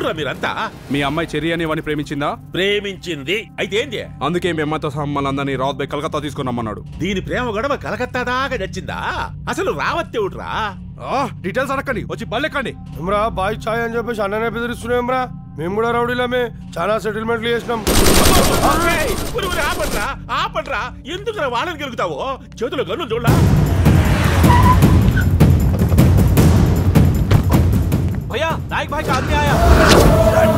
ఎవరురా మీరంతా మీ అమ్మాయి చెర్రీ అని వాడిని ప్రేమించిందా ప్రేమించింది అయితే ఏంది అందుకే మీ అమ్మాయితో సహా మమ్మల్ని అందరినీ రాత్ బై కలకత్తా తీసుకుని రమ్మన్నాడు దీని ప్రేమ గొడవ కలకత్తా దాకా నచ్చిందా అసలు రావత్తేవుడ్రా డీటెయిల్స్ అడగండి వచ్చి బల్లెక్కండి ఏమ్రా బాయ్ ఛాయ్ అని చెప్పేసి అన్ననే బెదిరిస్తున్నాం మేము కూడా రౌడీలమే చాలా సెటిల్మెంట్లు చేసినాం ఏయ్, ఒరే, ఒరే, ఆపండ్రా ఆపండ్రా ఎందుకురా వాళ్ళని గెలుగుతావు చేతులు గన్ను చూడలా भैया नाइक भाई का आदमी आया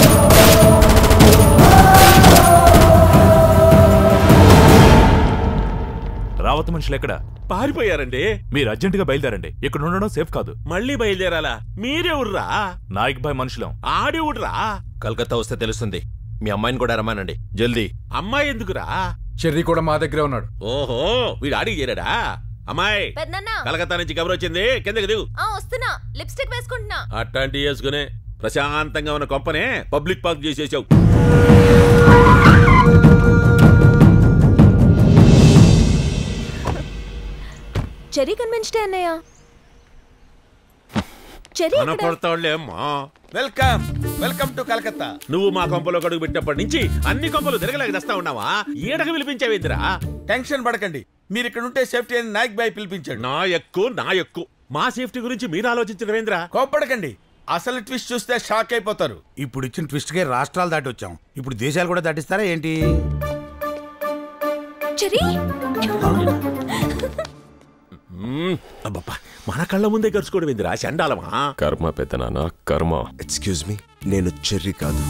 రావత్ మనుషులు ఎక్కడ పారిపోయారండి మీరు అర్జెంటుగా బయలుదేరండి ఇక్కడ ఉండడం సేఫ్ కాదు మళ్ళీ బయలుదేరాలా మీరే ఉర్రా నాయక్ భాయ్ మనుషులం ఆడి ఉడ్రా కలకత్తా వస్తే తెలుస్తుంది మీ అమ్మాయిని కూడా రమ్మానండి జల్దీ అమ్మాయి ఎందుకురా చెర్రీ కూడా మా దగ్గరే ఉన్నాడు ఓహో వీడు ఆడికి చేరాడా అమ్మాయి పెద్దన్న కలకత్తా నుంచి కబర్ వచ్చింది కిందకి దిగు ఆ వస్తున్నా లిప్స్టిక్ వేసుకుంటున్నా అట్లాంటి వేసుకునే ప్రశాంతంగా ఉన్న కొంపనే పబ్లిక్ పార్క్ చేసేసావు చెరీ కన్వెన్షన్ అన్నయ్య చెరీ ఎక్కడ? కనపడతావులే అమ్మా వెల్కమ్ వెల్కమ్ టు కలకత్తా నువ్వు మా కొంపలో కడుగు పెట్టినప్పటి నుంచి అన్ని కొంపలు తిరగలేక తెస్తా ఉన్నావా ఈడకు పిలిపించావేందిరా టెన్షన్ పడకండి మీరు ఇక్కడ ఉంటే సేఫ్టీ అని నాయక్ బాయ్ పిలిపించాడు నా ఎక్కువ నా ఎక్కువ మా సేఫ్టీ గురించి మీరు ఆలోచించడమేంద్రా కోపడకండి అసలు ట్విస్ట్ చూస్తే షాక్ అయిపోతారు ఇప్పుడు ఇచ్చిన ట్విస్ట్ కే రాష్ట్రాలు దాటి వచ్చాం ఇప్పుడు దేశాలు కూడా దాటిస్తారా ఏంటి చెరీ మ్మ్. అబ్బబ్బా మన కళ్ళ ముందే గరుచుకోవడం ఏందిరా చండాలమా కర్మ పెద్దనాన్న కర్మ ఎక్స్క్యూజ్ మీ నేను చెర్రీ కాదు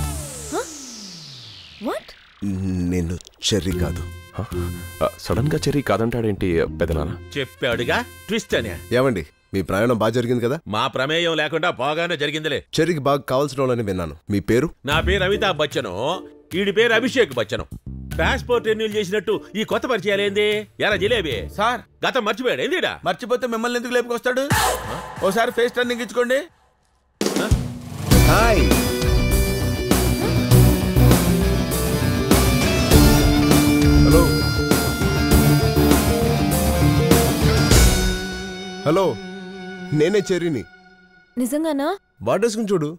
వాట్ నేను చెర్రీ కాదు సడన్ గా చెర్రీ కాదంటాడేంటి పెద్దనాన్న చెప్పాడుగా ట్విస్ట్ అని ఏమండి మీ ప్రయాణం బాగా జరిగింది కదా మా ప్రమేయం లేకుండా బాగానే జరిగిందిలే చెర్రీకి బాగా కావాల్సిన వాళ్ళని విన్నాను మీ పేరు నా పేరు అమితాబ్ బచ్చను ఈడి పేరు అభిషేక్ బచ్చను పాస్పోర్ట్ రెన్యూల్ చేసినట్టు ఈ కొత్త పరిచయాలు ఏంది ఎరా జిలేబీ సార్ గతం మర్చిపోయాడు ఏందిడా మర్చిపోతే మిమ్మల్ని ఎందుకు లేపుకొస్తాడు ఓసారి ఫేస్ టర్నింగ్ ఇచ్చుకోండి హాయ్ హలో హలో నేనే చెర్రీని నిజంగానా వాటేసుకుని చూడు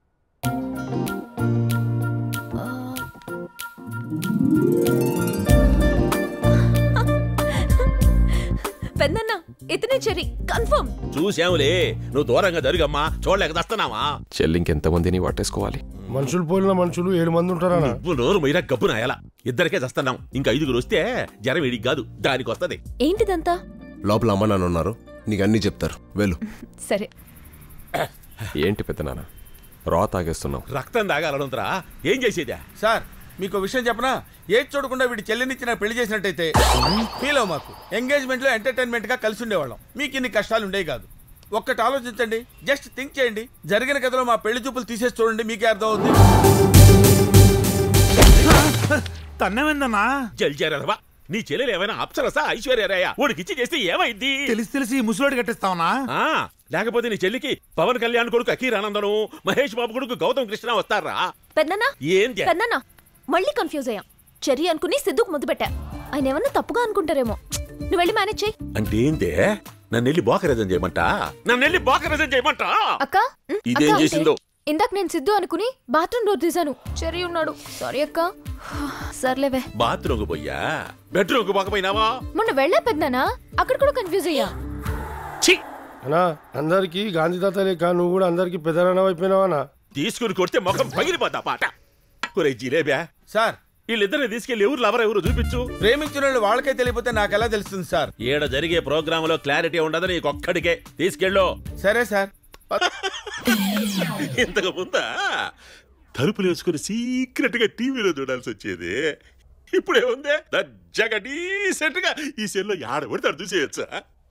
పెద్దన్న ఇతనే చెరీ కన్ఫర్మ్ చూసాములే నువ్వు దూరంగా జరుగమ్మా చూడలేక దస్తున్నావా చెల్లి ఇంకెంతమందిని వాటేసుకోవాలి మనుషులు పోలిన మనుషులు ఏడు మంది ఉంటారా నువ్వు నోరు మీరా గబ్బు నాయాల ఇద్దరికే చస్తున్నాం ఇంకా ఐదుగురు వస్తే జరం వీడికి కాదు దానికి వస్తది ఏంటిదంతా లోపల అమ్మ నాన్న ఉన్నారు నీకు అన్నీ చెప్తారు వెళ్ళు సరే ఏంటి పెద్దనాన్న రా తాగేస్తున్నాం రక్తం తాగాలనుంతరా ఏం చేసేదా సార్ మీకు విషయం చెప్పనా ఏది చూడకుండా వీడి చెల్లినిచ్చి నాకు పెళ్లి చేసినట్టయితే ఫీల్ అవ్వ మాకు ఎంగేజ్మెంట్ లో ఎంటర్టైన్మెంట్ గా కలిసి ఉండేవాళ్ళం మీకు ఇన్ని కష్టాలు ఉండేవి కాదు ఒక్కటి ఆలోచించండి జస్ట్ థింక్ చేయండి జరిగిన కథలో మా పెళ్లి చూపులు తీసేసి చూడండి మీకే అర్థం అవుతుంది తన్నమేందన్నా జల్జారదవా నీ చెల్లెలు ఏమైనా అప్సరసా ఐశ్వర్యరాయ ఊడికిచ్చి చేస్తే ఏమైంది తెలిసి తెలిసి ముసలోడి కట్టిస్తావునా ఆ లేకపోతే నీ చెల్లికి పవన్ కళ్యాణ్ కొడుకు అకీర్ ఆనందను మహేష్ బాబు కొడుకు గౌతమ్ కృష్ణ వస్తారా పెద్దన్న ఏంది పెద్దన్న మళ్ళీ కన్ఫ్యూజ్ అయ్యాం చెరీ అనుకుని సిద్ధుకు ముద్దు పెట్టా ఆయన ఏమన్నా తప్పుగా అనుకుంటారేమో నువ్వు వెళ్ళి మేనేజ్ చెయ్యి అంటే ఏందే నన్ను వెళ్ళి బోకరేజం చేయమంట నన్ను వెళ్ళి బోకరేజం చేయమంట అక్క ఉమ్, ఇదేం అక్క, చేసిందో? ఇందాక నేను సిద్ధు అనుకుని బాత్రూమ్ డోర్ తీశాను చెరీ ఉన్నాడు సారీ అక్క సర్లేవే బాత్రూమ్ పోయా బెడ్రూమ్ కు పోకపోయినావా మొన్న వెళ్ళా పెద్దనా అక్కడ కూడా కన్ఫ్యూజ్ అయ్యా ఛీ అన్నా అందరికి గాంధీ తాత లేక నువ్వు కూడా అందరికి పెద్దరాన్న అయిపోయినావా తీసుకుని కొడితే ముఖం పగిలిపోతా పాట ఒరే జిలేబా సార్ వీళ్ళిద్దరిని తీసుకెళ్లి ఎవరు లవర్ ఎవరు చూపించు ప్రేమించిన వాళ్ళు వాళ్ళకే తెలియపోతే నాకు ఎలా తెలుస్తుంది సార్ ఈడ జరిగే ప్రోగ్రామ్ లో క్లారిటీ ఉండదు నీకొక్కడికే తీసుకెళ్ళు సరే సార్ ఇంతకు ముందా తలుపులు వేసుకుని సీక్రెట్ గా టీవీలో చూడాల్సి వచ్చేది ఇప్పుడే ఉందే దజ్జగా డీసెంట్ గా ఈ సెల్లో ఆడ పడితే చూసేయచ్చా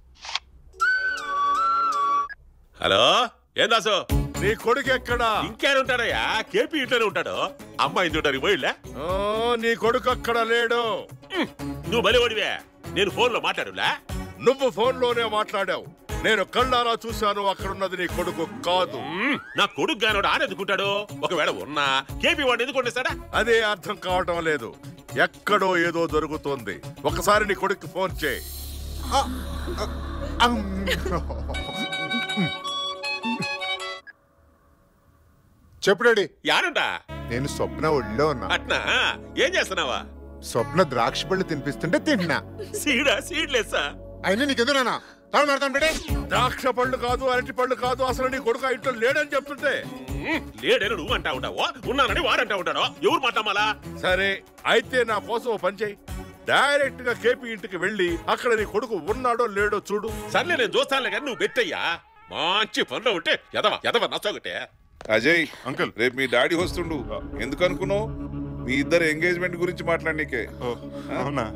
హలో ఏం దాసు నీ కొడుకు ఎక్కడా ఇంకేడు ఉంటాడయ్యా కేపీ ఇంట్లోనే ఉంటాడు అమ్మాయి చూడడానికి పోయిలే ఓ, నీ కొడుకు అక్కడ లేడు నువ్వు బలివడివే నేను ఫోన్ లో మాట్లాడులే నువ్వు ఫోన్ లోనే మాట్లాడావు నేను కళ్ళారా చూశాను అక్కడున్నది నీ కొడుకు కాదు మ్మ్, నా కొడుకు గానోడు ఆడెందుకుంటాడు ఒకవేళ ఉన్నా కేపీ వాడిని ఎందుకు వండేస్తాడా అదే అర్థం కావటం లేదు ఎక్కడో ఏదో జరుగుతోంది ఒకసారి నీ కొడుకు ఫోన్ చేయి ఆ, ఆ, అమ్. చెప్పు డాడీ యారంటా నేను స్వప్న ఒళ్ళో ఉన్నా అట్నా ఏం చేస్తున్నావా స్వప్న ద్రాక్ష పళ్ళు తినిపిస్తుంటే తింటున్నా సీడా సీడ్లెస్సా అయినా నీకెందుకు నాన్న తాను పెడతాను బేటే ద్రాక్ష పళ్ళు కాదు అరటి పళ్ళు కాదు అసలు నీ కొడుకు ఆ ఇంట్లో లేడని చెప్తుంటే లేడని నువ్వు అంటా ఉంటావు ఉన్నానని వాడంటా ఉంటాడు ఎవరు మాట్లాడాలా సరే అయితే నా కోసం ఓ పని చేయి డైరెక్ట్ గా కేపీ ఇంటికి వెళ్ళి అక్కడ నీ కొడుకు ఉన్నాడో లేడో చూడు సర్లే నేను చూస్తానులే కానీ నువ్వు పెట్టయ్యా మంచి పనిలో ఉంటే ఎదవ ఎదవ నచ్చొకటే అజయ్ అంకుల్ రేపు మీ డాడీ వస్తుండు ఎందుకు అనుకున్నావు మీ ఇద్దరు ఎంగేజ్మెంట్ గురించి మాట్లాడనీకే అవునా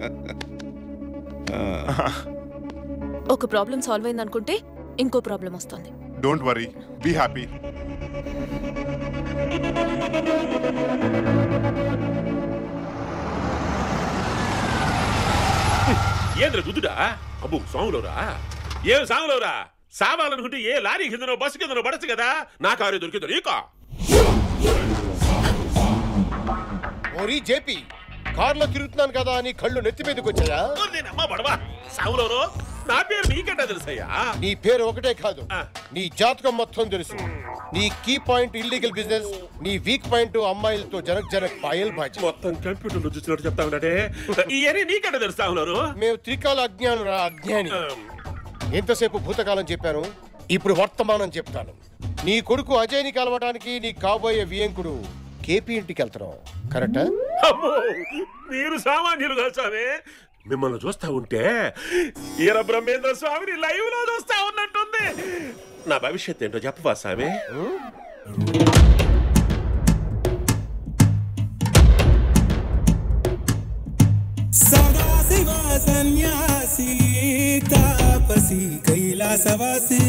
ఒక ప్రాబ్లం సాల్వ్ అయింది అనుకుంటే ఇంకో ప్రాబ్లం వస్తుంది డోంట్ వరీ బీ హ్యాపీ ఏంద్ర దుద్దుడా అబ్బు సాంగులోరా ఏం సాంగులోరా సావాలనుకుంటే ఏ లారీ కిందనో బస్సు కిందనో పడచ్చు కదా నా కారు దొరికిందో నీకా ఓరి జేపీ కార్లో తిరుగుతున్నాను కదా అని కళ్ళు నెత్తి మీదకి వచ్చాయా నేనమ్మా పడవా సావులోరు నా పేరు నీకంటా తెలుసయ్యా నీ పేరు ఒకటే కాదు నీ జాతకం మొత్తం తెలుసు నీ కీ పాయింట్ ఇల్లీగల్ బిజినెస్ నీ వీక్ పాయింట్ అమ్మాయిలతో జనక్ జనక్ పాయల్ బాజీ మొత్తం కంప్యూటర్లో చూసినట్టు చెప్తా ఉండే ఇవన్నీ నీకంటే తెలుసా ఉన్నారు మేము త్రికాల అజ్ఞానం రా అజ్ఞాని ఎంతసేపు భూతకాలం చెప్పాను ఇప్పుడు వర్తమానం చెప్తాను నీ కొడుకు అజయ్ని కలవడానికి నీ కాబోయే వియంకుడు కేపీ ఇంటికి వెళ్తున్నావు కరెక్టా అమ్మో మీరు సామాన్యులు కాదు స్వామి మిమ్మల్ని చూస్తా ఉంటే ఈర బ్రహ్మేంద్ర స్వామిని లైవ్ లో చూస్తా ఉన్నట్టుంది నా భవిష్యత్ ఏంటో చెప్పవా స్వామి సదాశివ సన్యాసి తాపసి కైలాసవాసి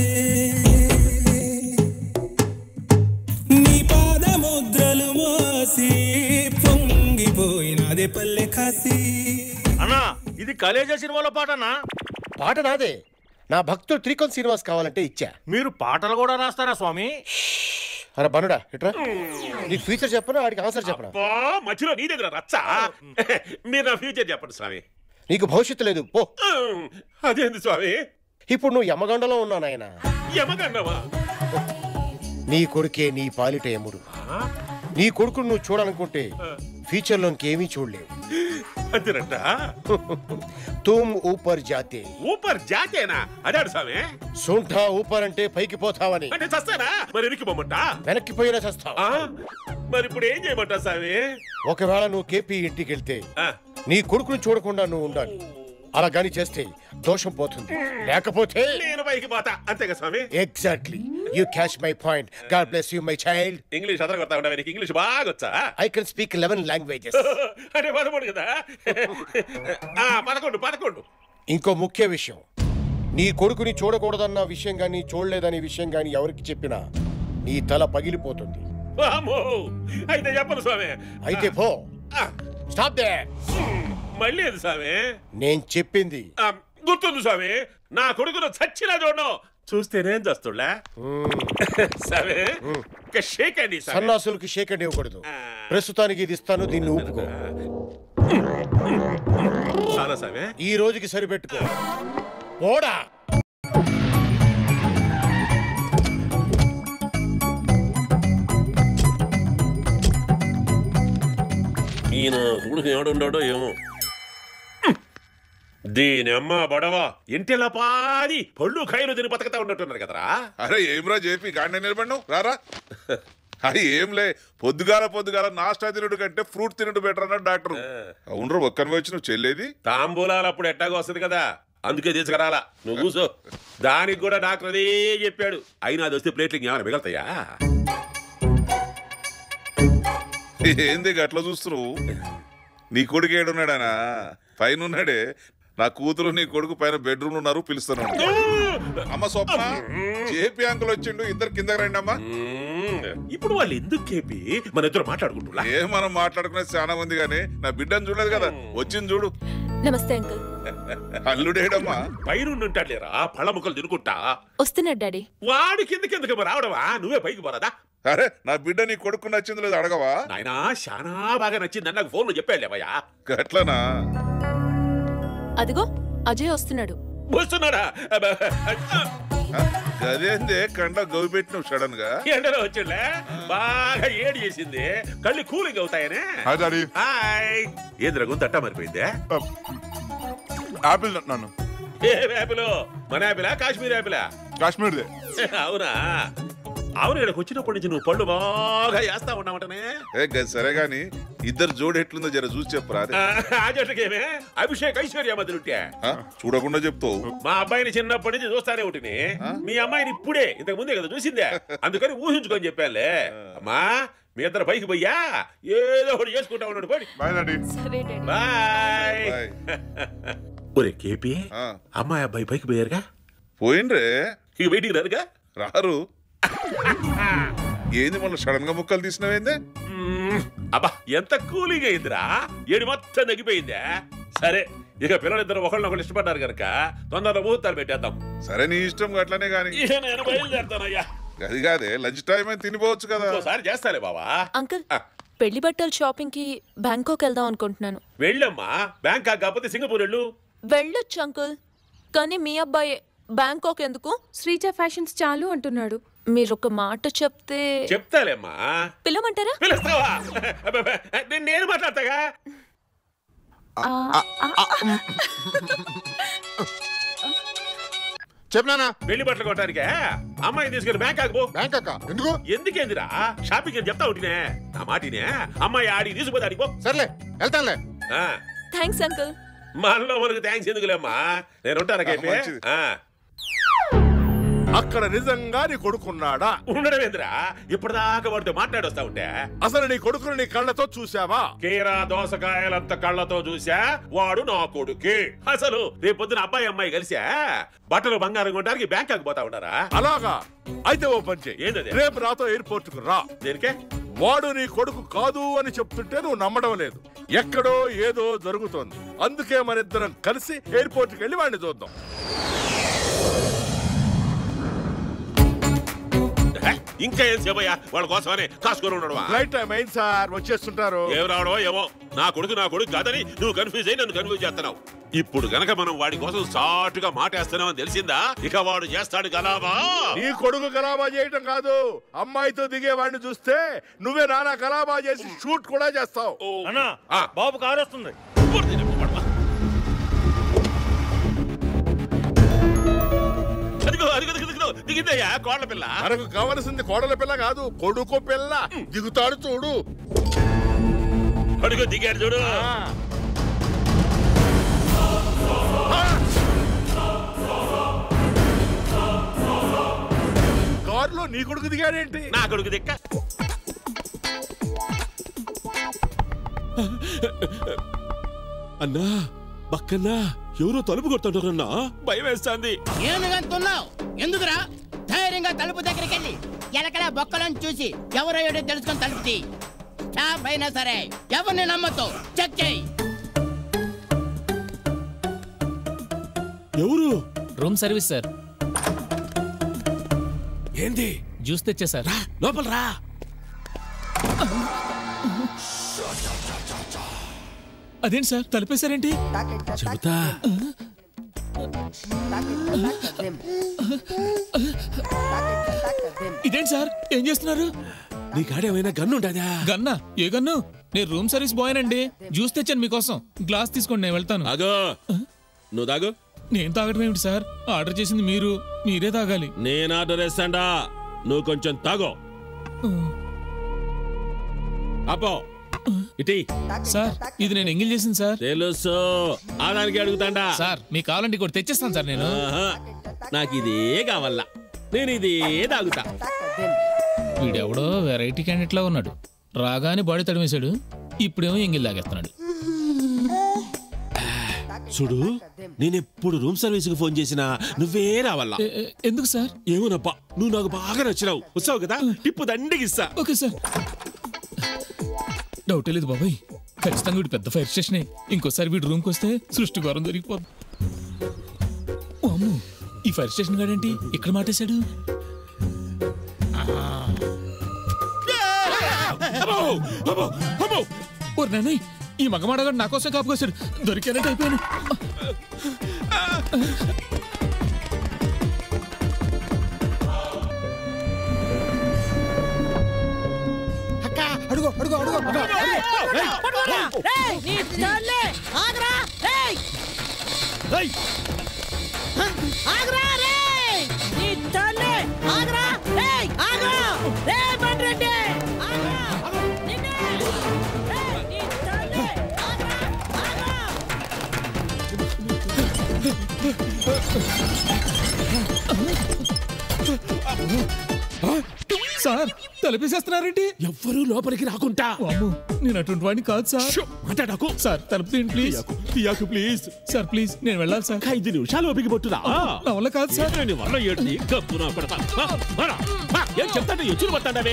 నీ పాదముద్రలు మోసి పొంగిపోయినదే పల్లె కాసి అన్నా ఇది కలేజా సినిమాలో పాటనా పాట నాదే నా భక్తుడు త్రికోన్ శ్రీనివాస్ కావాలంటే ఇచ్చా మీరు పాటలు కూడా రాస్తారా స్వామి అరే బనుడా ఇట్రా నీకు ఫ్యూచర్ చెప్పనా వాడికి ఆన్సర్ చెప్పనా అబ్బా, మధ్యలో నీ దగ్గర రచ్చా మీరు నా ఫ్యూచర్ చెప్పండి స్వామి నీకు భవిష్యత్తు లేదు పో అదేంది స్వామి ఇప్పుడు నువ్వు యమగండలో ఉన్నావు నాయన యమగండమా నీ కొడుకే నీ పాలిట యముడు నీ కొడుకును నువ్వు చూడాలనుకుంటే ఫ్యూచర్ లో ఇంకేమీ చూడలేవు అంతేనంట తుమ్ ఊపర్ జాతే ఊపర్ జాతేనా అదాడు స్వామి సొంఠ ఊపర్ అంటే పైకి పోతావని అంటే చస్తానా మరి ఎనికి పొమ్మంటా వెనక్కి పోయినా చస్తావు మరి ఇప్పుడు ఏం చేయమంటా స్వామి ఒకవేళ నువ్వు కేపీ ఇంటికి వెళ్తే నీ కొడుకును చూడకుండా నువ్వు ఉండాలి అలా గాని చేస్తే దోషం పోతుంది లేకపోతే నేను పైకి పోతా అంతేగా స్వామి exactly you catch my point God bless you my child English అదర కొడతా ఉండవు నీకు ఇంగ్లీష్ బాగా వచ్చా I can speak eleven languages అంటే పదమూడు కదా ఆ, పదకొండు పదకొండు ఇంకో ముఖ్య విషయం నీ కొడుకుని చూడకూడదన్న విషయం గాని చూడలేదనే విషయం గాని ఎవరికి చెప్పినా నీ తల పగిలిపోతుంది అమ్మో అయితే చెప్పను స్వామి అయితే పో స్టాప్ దే మళ్ళీ ఏది స్వామి నేను చెప్పింది ఆ, గుర్తుంది స్వామి నా కొడుకును చచ్చినా చూడను చూస్తేనేం చేస్తుడా స్వామి ఇక షేక్ అండి స్వామి సన్నాసులకి షేక్ అండ్ ఇవ్వకూడదు ప్రస్తుతానికి ఇది ఇస్తాను దీన్ని ఊపుకో చాలా స్వామి ఈ రోజుకి సరిపెట్టుకో ఓడా ఈయన కొడుకు ఏడున్నాడో ఏమో దీని అమ్మ బడవ ఇంటిలా పాది పళ్ళు కాయలు తిని బతకతా ఉన్నట్టున్నారు కదరా అరే ఏమ్రా జేపీ గాడిన నిలబడినావు రారా అది ఏంలే పొద్దుగాల పొద్దుగాల నాస్టా తినుడు కంటే ఫ్రూట్ తినుడు బెటర్ అన్నాడు డాక్టర్ అవునరా ఒక్కని వచ్చి నువ్వు చెల్లేది తాంబూలాలు అప్పుడు ఎట్టాగో వస్తుంది కదా అందుకే తీసుకురాలా నువ్వు కూసో దానికి కూడా డాక్టర్ అదే చెప్పాడు అయినా అది వస్తే ప్లేట్లు ఏమైనా మిగలుతాయా ఏంది గట్లా చూస్తున్నావు నీ కొడుకు ఏడున్నాడానా పైన ఉన్నాడే నా కూతురు నీ కొడుకు పైన బెడ్రూమ్ ఉన్నారు పిలుస్తాను అమ్మ స్వప్న జేపీ అంకుల్ వచ్చిండు ఇద్దరు కిందకి రండి అమ్మా ఇప్పుడు వాళ్ళు ఎందుకు కేపి మన ఇద్దరు మాట్లాడుకుంటున్నా ఏ మనం మాట్లాడుకునేది చాలా మంది కానీ నా బిడ్డను చూడలేదు కదా వచ్చింది చూడు నమస్తే అంకుల్ అల్లుడేడమ్మా పైన ఉంటాడు లేరా పళ్ళ ముక్కలు తినుకుంటా వస్తున్నాడు డాడీ వాడి కిందకి ఎందుకు రావడమా నువ్వే పైకి పోరాదా అరే నా బిడ్డ నీ కొడుకు నచ్చింది లేదు అడగవా నాయనా చాలా బాగా నచ్చిందని నాకు ఫోన్లో చెప్పాడు లేవయ్యా గట్లనా అదిగో అజయ్ వస్తున్నాడు వస్తున్నాడా అబ్బా, గదేందే కండ గవి పెట్టినావు సడన్ గా ఎండలో వచ్చిండే బాగా ఏడి చేసింది కళ్ళు కూలింగ్ అవుతాయనే హాయ్ డాడీ హాయ్ ఏంద్ర గుంత అట్టా మరిపోయిందే యాపిల్ నన్ను ఏ యాపిల్ మన యాపిలా కాశ్మీర్ యాపిలా కాశ్మీర్దే అవునా అవును ఇక్కడికి వచ్చినప్పటి నుంచి నువ్వు పళ్ళు బాగా వేస్తా ఉన్నావంటనే ఏ గది సరే గాని ఇద్దరు జోడు ఎట్లుందో జర చూసి చెప్పరా అదే. ఆ జట్లకేమే అభిషేక్ ఐశ్వర్య మధ్యలుంటే ఆ, చూడకుండా చెప్తావు మా అబ్బాయిని చిన్నప్పటి నుంచి చూస్తానే ఉంటుంది మీ అమ్మాయిని ఇప్పుడే ఇంతకు ముందే కదా చూసిందే అందుకని ఊహించుకొని చెప్పానులే అమ్మా మీ ఇద్దరు పైకి పోయ్యా ఏదో ఒకటి చేసుకుంటా ఉన్నాడు పోయి బాయ్ డాడీ సరే డాడీ బాయ్ ఒరే కేపీ అమ్మాయి అబ్బాయి పైకి పోయారుగా పోయిండ్రే ఇక బయటికి రారుగా రారు ఏంది మొన్న సడన్ గా ముక్కలు తీసినవేందే మ్మ్. అబ్బా ఎంత కూలింగ్ అయిందిరా ఏడు మొత్తం తగ్గిపోయిందే సరే ఇక పిల్లలిద్దరు ఒకళ్ళనొకళ్ళు ఇష్టపడ్డారు కనుక తొందరలో ముహూర్తాలు పెట్టేద్దాం సరే నీ ఇష్టం అట్లనే గాని ఇక నేను బయలుదేరుతానయ్యా అది కాదే లంచ్ టైం అని తినిపోవచ్చు కదా ఒకసారి చేస్తాలే బావా అంకుల్ పెళ్లి బట్టల షాపింగ్ కి బ్యాంకాక్ వెళ్దాం అనుకుంటున్నాను వెళ్ళమ్మా బ్యాంకాక్ కాకపోతే సింగపూర్ వెళ్ళు వెళ్ళొచ్చు అంకుల్ కానీ మీ అబ్బాయి బ్యాంకాక్ ఎందుకు శ్రీజ ఫ్యాషన్స్ చాలు అంటున్నాడు మీరు ఒక మాట చెప్తే చెప్తాలేమ్మా పిలవమంటారా పిలుస్తావా అబ్బబ్బ, నేను- నేను మాట్లాడతాగా చెప్పినానా పెళ్లి బట్టలు కొట్టడానికే అమ్మాయిని తీసుకెళ్ళి బ్యాంకాక్ పో బ్యాంకాక్ ఎందుకు ఎందుకేందిరా షాపింగ్ అని చెప్తా ఉంటినే నా మాటినే అమ్మాయి ఆడికి తీసుకుపోతే ఆడికి పో సర్లే వెళ్తానులే ఆ, థ్యాంక్స్ అంకుల్ మనలో మనకు థ్యాంక్స్ ఎందుకులేమ్మా నేను ఉంటాను కేపీ మంచిది. ఆ, అక్కడ నిజంగా నీ కొడుకున్నాడా ఉండడం ఏందిరా ఇప్పటిదాకా వాడితో మాట్లాడొస్తా ఉంటే అసలు నీ కొడుకుని నీ కళ్ళతో చూసావా కీరా దోసకాయలంత కళ్ళతో చూసా వాడు నా కొడుకే అసలు రేపు పొద్దున అబ్బాయి అమ్మాయి కలిసా బట్టలు బంగారం కొనడానికి బ్యాంకాక్ పోతా ఉన్నారా అలాగా అయితే ఓ పని చేయి ఏందది? రేపు నాతో ఎయిర్పోర్ట్ కు రా దేనికే వాడు నీ కొడుకు కాదు అని చెప్తుంటే నువ్వు నమ్మడం లేదు ఎక్కడో ఏదో జరుగుతోంది అందుకే మనిద్దరం కలిసి ఎయిర్పోర్ట్ కి వెళ్ళి వాడిని చూద్దాం హే, ఇంకా ఏం సేవయ్యా వాళ్ళ కోసమని కాసుకొని ఉండడమా ఫ్లైట్ టైం అయింది సార్ వచ్చేస్తుంటారు ఏం రావడమో ఏమో నా కొడుకు నా కొడుకు కాదని నువ్వు కన్ఫ్యూజ్ అయి నన్ను కన్ఫ్యూజ్ చేస్తున్నావు ఇప్పుడు గనక మనం వాడి కోసం సాటుగా మాటేస్తున్నామని తెలిసిందా ఇక వాడు చేస్తాడు గలాబా నీ కొడుకు గలాబా చేయటం కాదు అమ్మాయితో దిగే వాడిని చూస్తే నువ్వే నానా గలాబా చేసి షూట్ కూడా చేస్తావు అన్నా బాబు కారు వస్తుంది అదిగో అదిగో అదిగో, అదిగో దిగిందయ్యా కోళ్ళ పిల్ల మనకు కావలసింది కోడల పిల్ల కాదు కొడుకు పిల్ల దిగుతాడు చూడు అడుగు దిగాడు చూడు కారులో నీ కొడుకు దిగాడేంటి నా కొడుకు దిక్క అన్నా పక్కన్నా ఎవరో తలుపు కొడుతుంటారన్నా భయం వేస్తాంది ఏనుగంతున్నావు ఎందుకురా ధైర్యంగా తలుపు దగ్గరికి వెళ్ళి ఎలకల బొక్కలను చూసి ఎవరయ్యాడో తెలుసుకొని తలుపు తీ స్టాప్ అయినా సరే ఎవరిని నమ్మతో చెక్ చేయి ఎవరు రూమ్ సర్వీస్ సార్ ఏంది జ్యూస్ తెచ్చా సార్ లోపల రా అదేంటి సార్ తలిపేశారేంటి చెబుతా ఇదేంటి సార్ ఏం చేస్తున్నారు నీ కాడేమైనా గన్ను ఉండదా గన్నా ఏ గన్ను నేను రూమ్ సర్వీస్ బాయ్ అండి జ్యూస్ తెచ్చాను మీకోసం గ్లాస్ తీసుకోండి నేను వెళ్తాను ఆగో నువ్వు తాగు నేను తాగడం ఏమిటి సార్ ఆర్డర్ చేసింది మీరు మీరే తాగాలి నేను ఆర్డర్ వేస్తాండా నువ్వు కొంచెం తాగో అపో ఇటీ సార్ ఇది నేను ఎంగిల్ చేసింది సార్ తెలుసు ఆదానికి అడుగుతాండా సార్ మీకు కావాలంటే కూడా తెచ్చేస్తాను సార్ నేను ఆహా. నాకు ఇదే కావాలా నేను ఇదే తాగుతా వీడెవడో వెరైటీ క్యాండిడేట్ లా ఉన్నాడు రాగానే బాడీ తడిమేశాడు ఇప్పుడేమో ఎంగిల్ తాగేస్తున్నాడు చూడు నేను ఎప్పుడు రూమ్ సర్వీస్ కి ఫోన్ చేసినా నువ్వే రావాలా ఎందుకు సార్ ఏమోనప్పా నువ్వు నాకు బాగా నచ్చినావు వస్తావు కదా టిప్పు దండికి ఇస్తా ఓకే సార్ డౌట్ లేదు బాబాయ్ ఖచ్చితంగా వీడు పెద్ద ఫైర్ స్టేషనే ఇంకోసారి వీడు రూమ్కి వస్తే సృష్టి ఘోరం జరిగిపోద్ది ఓ అమ్మో ఈ ఫైర్ స్టేషన్ గాడేంటి ఇక్కడ మాటేశాడు ఓరి నాన్నయ్, ఈ మగమాడగాడు నా కోసం కాపుకొచ్చాడు దొరికానంటే అయిపోయాను అడుగు అడుగు అడుగు పట్టుకోరా! రేయ్, నీ తల్లి! ఆగురా! రేయ్! ఆగురా, రేయ్! నీ తల్లి! ఆగురా! రేయ్, ఆగు! రేయ్, బండ్రెడ్డి! ఆగు! నిన్నే! రేయ్, నీ తల్లి! ఆగురా! ఆగు! సార్ తలపేసేస్తున్నారేంటి ఎవ్వరూ లోపలికి రాకుంటా అమ్మో నేను అటువంటి వాడిని కాదు సార్ మాట్లాడకు సార్ తలుపు తీయండి ప్లీజ్ తీయకు ప్లీజ్ సార్ ప్లీజ్ నేను వెళ్ళాలి సార్ ఐదు నిమిషాలు ఓపిక పట్టురా నా వల్ల కాదు సార్ నీ వల్ల ఏంటి గప్పు నా కొడతా బా, బారా, బా, ఏం చెప్తాంటే ఎచ్చులు పట్టాడవే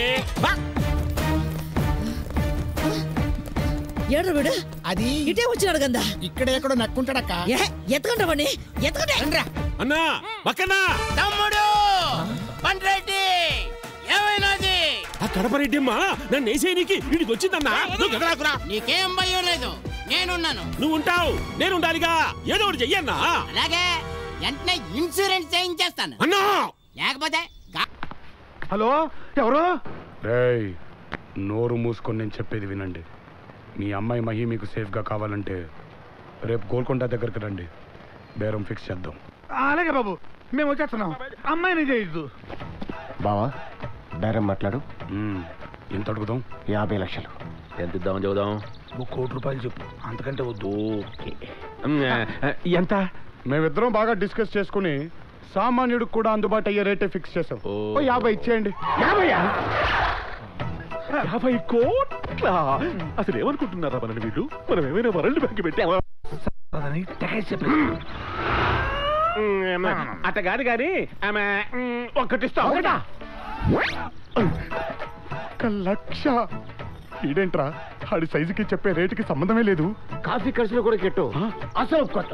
ఏడు వీడు అది ఇటే వచ్చినాడు గందా ఇక్కడ ఎక్కడో నక్కుంటాడక్క ఏ ఎత్తుకుంటావని ఎత్తుకుంటా అన్నా పక్కనా తమ్ముడు బండ్రెడ్డి ఏమైనాది ఆ కడపరెడ్డిమ్మా నన్ను వేసేయనికి వీడికి వచ్చిందన్నా నువ్వు కదరాకురా నీకేం భయం లేదు నేనున్నాను నువ్వు ఉంటావు నేను ఉండాలిగా ఏదో ఒకటి చెయ్యన్నా అలాగే వెంటనే ఇన్సూరెన్స్ చేయించేస్తాను అన్నా లేకపోతే గా- హలో ఎవరు రేయ్ నోరు మూసుకొని నేను చెప్పేది వినండి మీ అమ్మాయి మహి మీకు సేఫ్గా కావాలంటే రేపు గోల్కొండ దగ్గరికి రండి బేరం ఫిక్స్ చేద్దాం అలాగే బాబు మేము వచ్చేస్తున్నాం అమ్మాయిని చేయొద్దు బావా బేరం మాట్లాడు ఎంత అడుగుదాం యాభై లక్షలు ఎంత ఇద్దాం చెబుదాం ఒక కోటి రూపాయలు చెప్పు అంతకంటే వద్దు ఎంత మేమిద్దరం బాగా డిస్కస్ చేసుకుని సామాన్యుడికి కూడా అందుబాటు అయ్యే రేటే ఫిక్స్ చేసాం ఓ యాభై ఇచ్చేయండి యాభై యాభై కోట్ల అసలు ఏమనుకుంటున్నారా మన వీళ్ళు మనం ఏమైనా వరల్డ్ బ్యాంక్ పెట్టామా అట్ట కాదు కానీ ఆమె ఒక్కటిస్తా ఒకటా ఒక్క లక్ష ఈడేంట్రా ఆడి సైజుకి చెప్పే రేటుకి సంబంధమే లేదు కాఫీ ఖర్చులు కూడా కెట్టు అసలు కొత్త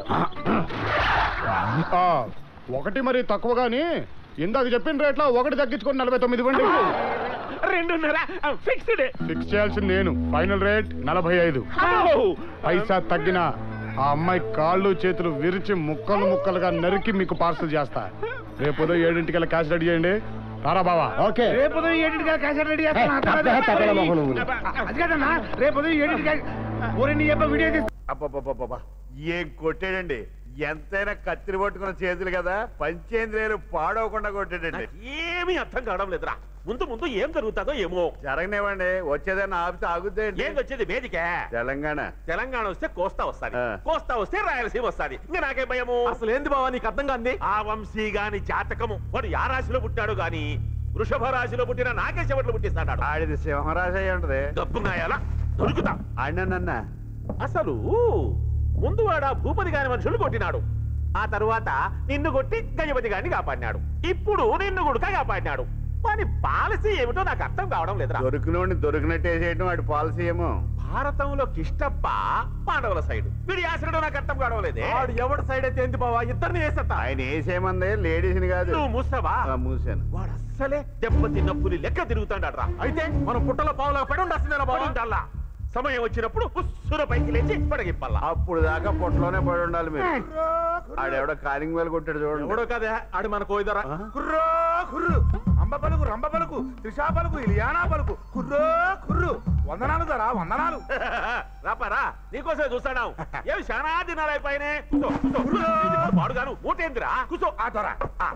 ఆ, ఒకటి మరి తక్కువగాని ఇందాక చెప్పిన రేట్లో ఒకటి తగ్గించుకొని నలభై తొమ్మిది ఇవ్వండి రెండున్నర ఫిక్స్డ్ ఫిక్స్ చేయాల్సింది నేను ఫైనల్ రేట్ నలభై ఐదు పైసా తగ్గిన ఆ అమ్మాయి కాళ్ళు చేతులు విరిచి ముక్కలు ముక్కలుగా నరికి మీకు పార్సల్ చేస్తా రేపు ఉదయం ఏడింటికల్లా క్యాష్ రెడీ చేయండి రారా బావా ఓకే రేపు ఉదయం ఏడింటికి క్యాసెట్ రెడీ చేస్తున్నా. తప్పే, తప్పే, మొహం నువ్వు. అది కాదన్నా రేపు ఉదయం ఏడింటికి ఒరే నీ అబ్బా వీడియో తీస్తా అబ్బబ్బబ్బబ్బా ఏం కొట్టాడండి ఎంతైనా కత్తిరి పట్టుకున్న చేతులు కదా పంచేంద్రియాలు పాడవకుండా కొట్టాడండి ఏమీ అర్థం కావడం లేదురా ముందు ముందు ఏం జరుగుతుందో ఏమో జరగనివ్వండి వచ్చేదన్నా ఆపితే ఆగుద్దేంటి ఏం వచ్చేది వేదికే తెలంగాణ తెలంగాణ వస్తే కోస్తా వస్తాది ఆ. కోస్తా వస్తే రాయలసీమ వస్తాది ఇంకా నాకే భయము అసలు ఏంది బావా నీకు అర్థం కాంది ఆ వంశీ గాని జాతకము వాడు యా రాశిలో పుట్టాడు గాని వృషభ రాశిలో పుట్టిన నాకే చెవట్లు పుట్టిస్తాడు ఆడిది సింహరాశి అయి ఉంటది గప్పునాయాలా దొరుకుతా అన్ననన్న అసలు ముందు వాడు ఆ భూపతి గాని మనుషులు కొట్టినాడు ఆ తరువాత నిన్ను కొట్టి గజపతి గారిని కాపాడినాడు ఇప్పుడు నిన్ను గుడుక కాపాడినాడు వాని పాలసీ ఏమిటో నాకు అర్థం కావడం లేదురా దొరికినోడిని దొరికినట్టు వేసేయటం వాడి పాలసీ ఏమో భారతంలో కిష్టప్ప పాండవుల సైడ్ వీడి ఆశ్రడం నాకు అర్థం కావడం లేదే వాడు ఎవరి సైడ్ అయితే ఎందుకు బావా ఇద్దరిని వేసేస్తా ఆయన వేసేమంది లేడీస్ని కాదు నువ్వు మూసావా ఆ, మూసాను వాడు అస్సలే దెబ్బతిన్న పులి లెక్క తిరుగుతాడు రా అయితే మనం పుట్టలో పావులా పడి ఉండాల్సిందేనా బాబు ఉండాలా సమయం వచ్చినప్పుడు ఉస్సుర పైకి లేచి పడగిప్పల్లా అప్పుడు దాకా పొట్టలోనే పడి ఉండాలి మీరు ఆడెవడో కాలింగ్ వేలు కొట్టాడు చూడండి ఎవడో కదే ఆడు మన కోయిదరా కుర్రో కుర్రు అంబ పలుకు రంబ పలుకు త్రిషా పలుకు ఇలియానా పలుకు కుర్రో కుర్రు వందనాలు దరా వందనాలు రాపారా నీకోసమే చూస్తాడావు ఏమి చాలా దినాలు అయిపోయినాయి కూసో కూసో పాడుగాను ఊటేందిరా కూసో ఆ దొర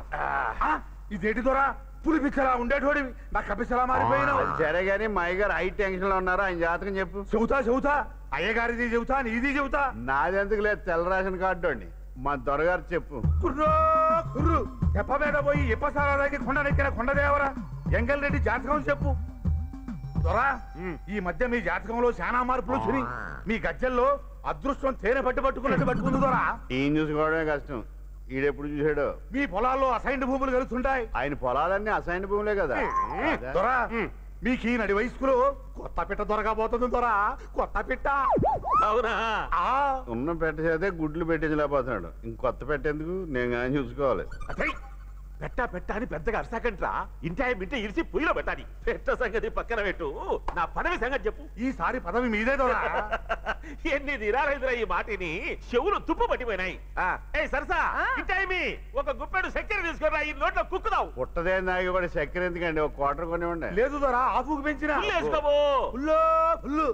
ఇదేంటి దొర పులి పిక్కలా ఉండేటోడి నా కపిసలా మారిపోయినావు సరే గానీ మా అయ్యగారు హై టెన్షన్ లో ఉన్నారు ఆయన జాతకం చెప్పు చెబుతా చెబుతా అయ్యగారిది చెబుతా నీది చెబుతా నాదెందుకు లేదు తెల్ల రేషన్ కార్డు అండి మా దొరగారు చెప్పు కుర్రో కుర్రు తెప్పబేట పోయి ఇప్పసారాకి కొండనెక్కిన కొండదేవరా ఎంగల్ రెడ్డి జాతకం చెప్పు దొరా ఈ మధ్య మీ జాతకంలో చాలా మార్పులు వచ్చినాయి మీ గజ్జల్లో అదృష్టం తేనె పట్టు పట్టుకున్నట్టు పట్టుకుంది దొరా ఈయన చూసుకోవడమే కష్టం ఈడెప్పుడు చూసాడు మీ పొలాల్లో అసైన్డ్ భూములు కలుస్తుంటాయి ఆయన పొలాలన్నీ అసైన్ భూములే కదా దొరా మీకు ఈ నడి వయస్కులో కొత్త పిట్ట దొరకబోతుంది దొరా కొత్త పిట్ట అవునా ఆ ఉన్న పెట్ట చేతే గుడ్లు పెట్టించలేకపోతున్నాడు ఇంకొత్త పెట్టేందుకు నేను కానీ చూసుకోవాలి అదే పెట్టా పెట్టా అని పెద్దగా అరసాకంట్రా ఇంటాయ మింటే ఇరిసి పొయ్యిలో పెట్టాలి పెట్ట సంగతి పక్కన పెట్టు నా పదవి సంగతి చెప్పు ఈసారి పదవి మీదే దొరా ఎన్ని దినాలైందిరా ఈ మాటిని చెవులు తుప్పు పట్టిపోయినాయి ఆ, ఏయ్ సరసా ఇంటాయమి ఒక గుప్పెడు చక్కెర తీసుకురా ఈ నోట్లో కుక్కుదావు పుట్టదే నాగి కూడా చక్కెర ఎందుకండి ఒక క్వార్టర్ కొనివ్వండి లేదు దొరా ఆపుకు పెంచిన ఫుల్ వేసుకోబో. ఫుల్లు ఫుల్లు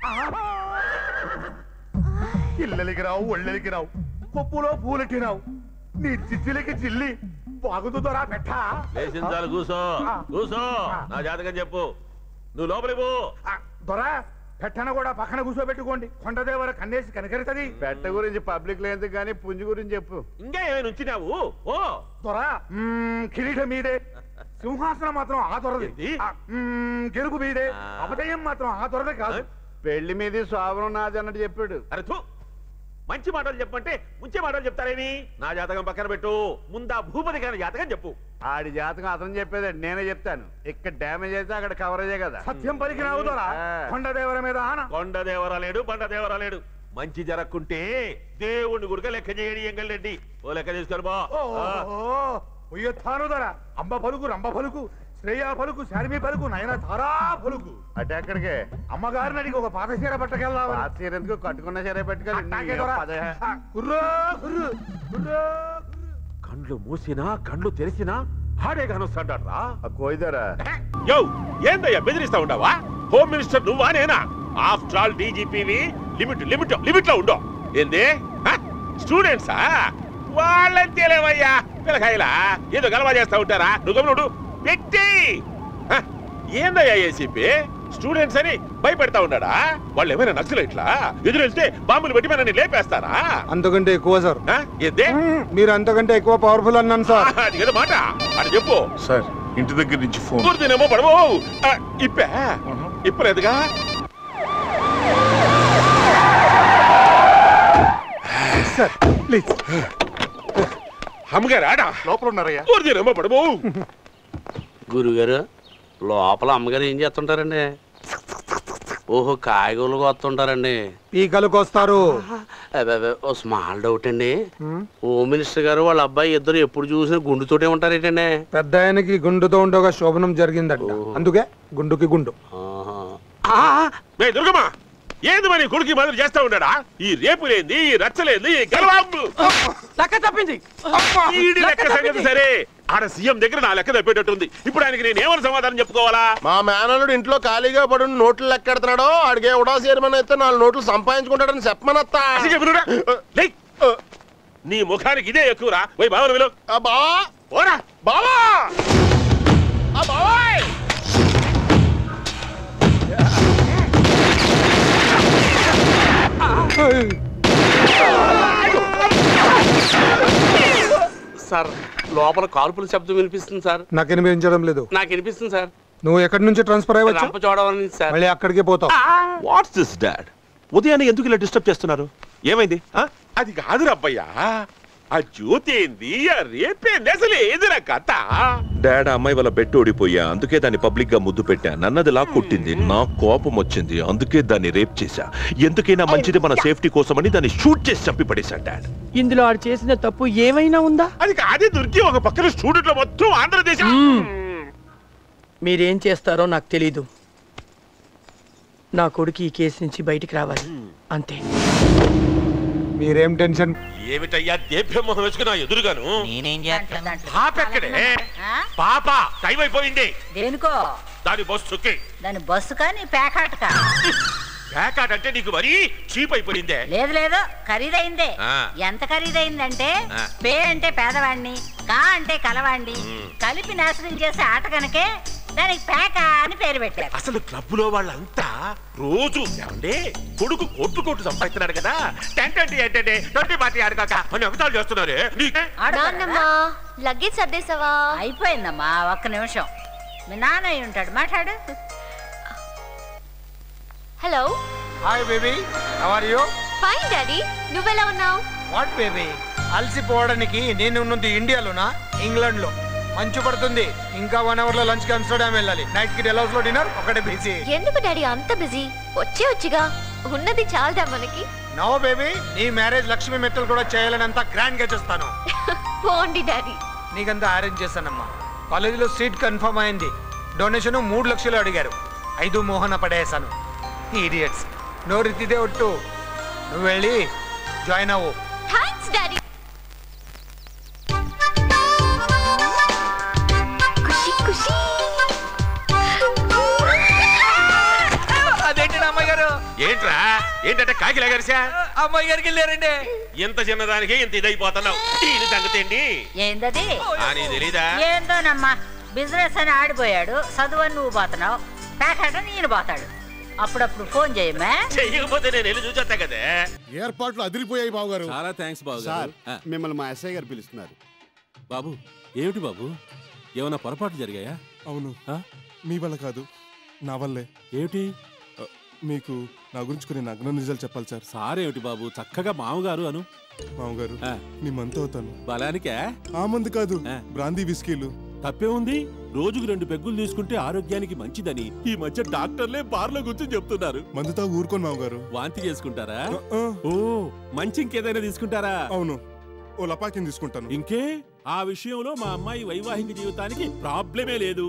ఇళ్ళలికి రావు ఒళ్ళలికి రావు పప్పులో పూలెట్టినావు నీ చిచ్చిలకి చిల్లి బాగుంది దొరా పెట్ట లేచిన చాలు కూసో కూసో నా జాతకం చెప్పు నువ్వు లోపలికి పో దొరా పెట్టన కూడా పక్కన కూర్చోబెట్టుకోండి కొండదేవర కన్నేసి కనకరితది పెట్ట గురించి పబ్లిక్ లేదు కానీ పుంజు గురించి చెప్పు ఇంకా ఏమైనా ఉంచినావు ఓ దొరా మ్మ్, కిరీటం మీదే సింహాసనం మాత్రం ఆ దొరది ఆ, మ్మ్, గెలుపు మీదే అపజయం మాత్రం ఆ దొరది కాదు పెళ్లి మీద శోభనం నాది అన్నట్టు చెప్పాడు అరే థూ మంచి మాటలు చెప్పంటే ముంచే మాటలు చెప్తారేమి నా జాతకం పక్కన పెట్టు ముందా భూపతి గారి జాతకం చెప్పు ఆడి జాతకం అతను చెప్పేదండి నేనే చెప్తాను ఇక్కడ డ్యామేజ్ అయితే అక్కడ కవరేజే కదా సత్యం పలికినావు దొరా కొండదేవర మీద ఆన కొండదేవర లేడు బండదేవర లేడు మంచి జరక్కుంటే దేవుణ్ణి గుడిక లెక్క చేయడి ఎంగళ్ళెడ్డి ఓ లెక్క తీసుకొని బా ఆ. ఉయ్యొత్తాను దొర అంబ పలుకు రంబ పలుకు శ్రేయ పలుకు శారమి పలుకు నయన తారా పలుకు అటు ఎక్కడికి అమ్మగారిని అడిగి ఒక పాత చీర పట్టకెళ్దాం పాత చీర ఎందుకు కట్టుకున్న చీర అట్టాగే దొర. ఆ, కుర్రో కుర్రు కుర్రో కండ్లు మూసినా కండ్లు తెరిచినా హాడే కానొస్తాడు రా కోయిదరా యో ఏందయ్యా బెదిరిస్తా ఉండవా హోమ్ మినిస్టర్ నువ్వా నేనా ఆఫ్టర్ ఆల్ డీజీపీవి లిమిట్ లిమిట్ లిమిట్ లో ఉండో ఏంది స్టూడెంట్సా వాళ్ళని తెలియవయ్యా పిల్లకాయలా ఏదో గలవా చేస్తా ఉంటారా నువ్వు గమనుడు పెట్టి హ, ఏందయ్యా ఏసీపీ స్టూడెంట్స్ అని భయపెడతా ఉన్నాడా వాళ్ళు ఏమైనా నక్సలు ఇట్లా ఎదురెళ్తే బాంబులు పెట్టి మనల్ని లేపేస్తారా అంతకంటే ఎక్కువ సార్ ఆ, ఏంది మీరు అంతకంటే ఎక్కువ పవర్ఫుల్ అన్నాను సార్ అది ఏదో మాట అది చెప్పు సార్ ఇంటి దగ్గర నుంచి ఫోన్ కూర్చునేమో పడవు ఆ, ఇప్పే ఇప్పలేదుగా సార్ ప్లీజ్ అమ్మగారు ఆడా లోపల ఉన్నారయ్యా కూర్చునేమో పడవు గురుగారు లోపల అమ్మగారు ఏం చేస్తుంటారండి ఓహో కాయగూరలు కొత్తుంటారండి పీకలకు వస్తారు అబ్బే, అబ్బే, ఓ స్మాల్ డౌట్ అండి హోమ్ మినిస్టర్ గారు వాళ్ళ అబ్బాయి ఇద్దరు ఎప్పుడు చూసినా గుండుతోటే ఉంటారేటండి పెద్ద ఆయనకి గుండుతో ఉండగా శోభనం జరిగిందంట అందుకే గుండుకి గుండు మే దుర్గమ్మ ఏంది మరి కొడుకు మాదిరి చేస్తా ఉన్నాడా ఈ రేపు లేంది ఈ రచ్చలేంది ఈ గలవాంబు లెక్క తప్పింది ఈడి లెక్క సంగతి సరే ఆడ సీఎం దగ్గర నా లెక్క తప్పేటట్టుంది ఇప్పుడు ఆయనకి నేను ఏమని సమాధానం చెప్పుకోవాలా మా మేనల్లుడు ఇంట్లో ఖాళీగా పడి ఉన్న నోట్లు లెక్కెడుతున్నాడో ఆడికి ఉడా చైర్మన్ అయితే నాలుగు నోట్లు సంపాదించుకుంటాడని చెప్పమనత్తా అసలు చెప్పునురా. లేయ్. నీ ముఖానికి ఇదే ఎక్కువరా పోయి బావన విలు బావా ఓరా బావా ఆ బావాయ్ సార్ లోపల కాల్పుల శబ్దం వినిపిస్తుంది సార్ నాకు వినిపించడం లేదు నాకు వినిపిస్తుంది సార్ నువ్వు ఎక్కడి నుంచి ట్రాన్స్ఫర్ అయ్యవచ్చు రంప చూడడం నుంచి సార్ మళ్ళీ అక్కడికే పోతావు వాట్స్ దిస్ డాడ్ ఉదయాన్నే ఎందుకు ఇలా డిస్టర్బ్ చేస్తున్నారు ఏమైంది ఆ? అది కాదు రబ్బయ్యా ఆ జ్యోతి ఏంది ఆ రేపేంది అసలు ఏదిరా కథ డాడ్ ఆ అమ్మాయి వల్ల బెట్టు ఓడిపోయా అందుకే దాన్ని పబ్లిక్ గా ముద్దు పెట్టా నన్నది లా కొట్టింది నా కోపం వచ్చింది అందుకే దాన్ని రేప్ చేశా ఎందుకైనా మంచిది మన సేఫ్టీ కోసమని దాన్ని షూట్ చేసి చంపి పడేశా డాడ్ ఇందులో ఆడు చేసిన తప్పు ఏమైనా ఉందా అది కాదే దొరికి ఒక పక్కన స్టూడెంట్లు మొత్తం ఆంధ్రదేశం మీరేం చేస్తారో నాకు తెలీదు నా కొడుకు ఈ కేసు నుంచి బయటికి రావాలి అంతే మీరేం టెన్షన్ ఏమిటయ్యా దేభ్యం మొహం వేసుకున్నా ఎదురుగాను నేనేం చేస్తాను పాపెక్కడే పాప టైం అయిపోయింది దేనికో దాని బస్సుకి దాని బస్సు కానీ ప్యాకాటకా ప్యాకాట్ అంటే నీకు మరీ చీప్ అయిపోయిందే లేదు లేదు ఖరీదైందే ఆ. ఎంత ఖరీదైందంటే ఆ. పే అంటే పేదవాణ్ణి కా అంటే కలవాణ్ణి కలిపి నాశనం చేసే ఆట కనుకే దానికి పేక అని పేరు పెట్టారు అసలు క్లబ్ లో వాళ్ళంతా రోజు ఏమండి కొడుకు కోట్లు కోట్లు సంపాదిస్తున్నాడు కదా టెన్ ట్వంటీ ఏంటంటే ట్వంటీ పార్టీ ఆడుకోక అని ఎగతాలు చేస్తున్నారు నాన్నమ్మా లగేజ్ సర్దేశావా అయిపోయిందమ్మా ఒక్క నిమిషం మీ నాన్న అయి ఉంటాడు మాట్లాడు hello hi baby how are you fine daddy నువ్వెలా ఉన్నావు వాట్ బేబీ అలసిపోవడానికి నేను ఉన్నది ఇండియాలోనా ఇంగ్లాండ్ లో మంచు పడుతుంది ఇంకా వన్ అవర్ లో లంచ్ కి అమ్స్టర్డామ్ వెళ్ళాలి నైట్ కి డెల్ హౌస్ లో డిన్నర్ ఒకటే బిజీ ఎందుకు డాడీ అంత బిజీ వచ్చే వచ్చిగా ఉన్నది చాలదా మనకి నో బేబీ నీ మ్యారేజ్ లక్ష్మీ మెట్టలు కూడా చేయాలని అంత గ్రాండ్ గా చేస్తాను పోండి డాడీ నీకంతా అరేంజ్ చేశానమ్మా కాలేజీలో సీట్ కన్ఫర్మ్ అయింది డొనేషన్ మూడు లక్షలు అడిగారు ఐదు మోహన పడేశాను ఈడియట్స్ నోరెత్తిదే ఒట్టు నువ్వు వెళ్ళి జాయిన్ అవ్వు థ్యాంక్స్ డాడీ ఖుషి ఖుషి అదేంటి అమ్మాయి గారు ఏంట్రా ఏంటంటే కాకి లాగరిసా అమ్మాయి గారికి వెళ్ళారండి ఇంత చిన్నదానికి ఇంత ఇదైపోతున్నావు దీని సంగతేంటి ఏందది ఆ, నీకు తెలీదా ఏందోనమ్మా బిజినెస్ అని ఆడిపోయాడు చదువు అని నువ్వు పోతున్నావు ప్యాకెట్ అని ఈయన పోతాడు అప్పుడప్పుడు ఫోన్ చేయమ్మా చెయ్యకపోతే నేను వెళ్ళి చూసొస్తా కదా ఏర్పాట్లు అదిరిపోయాయి బాబు గారు చాలా థ్యాంక్స్ బాబు సార్ గారు మిమ్మల్ని మా ఎస్ఐ గారు పిలుస్తున్నారు బాబు ఏమిటి బాబు ఏమైనా పొరపాటు జరిగాయా అవును మీ వల్ల కాదు నా వల్లే ఏమిటి ఆ, మీకు నా గురించి కొన్ని నగ్న నిజాలు చెప్పాలి సార్ సార్ ఏమిటి బాబు చక్కగా మామగారు అను మామగారు మీ మంతు అవుతాను బలానికే ఆ మందు కాదు బ్రాందీ విస్కీలు తప్పే ఉంది రోజుకు రెండు పెగ్గులు తీసుకుంటే ఆరోగ్యానికి మంచిదని ఈ మధ్య డాక్టర్లే బార్లో కూర్చొని చెప్తున్నారు మందుతో ఊరుకోను మామగారు వాంతి చేసుకుంటారా ఓ మంచి ఇంకేదైనా తీసుకుంటారా అవును ఓ లపాకిని తీసుకుంటాను ఇంకే ఆ విషయంలో మా అమ్మాయి వైవాహిక జీవితానికి ప్రాబ్లమే లేదు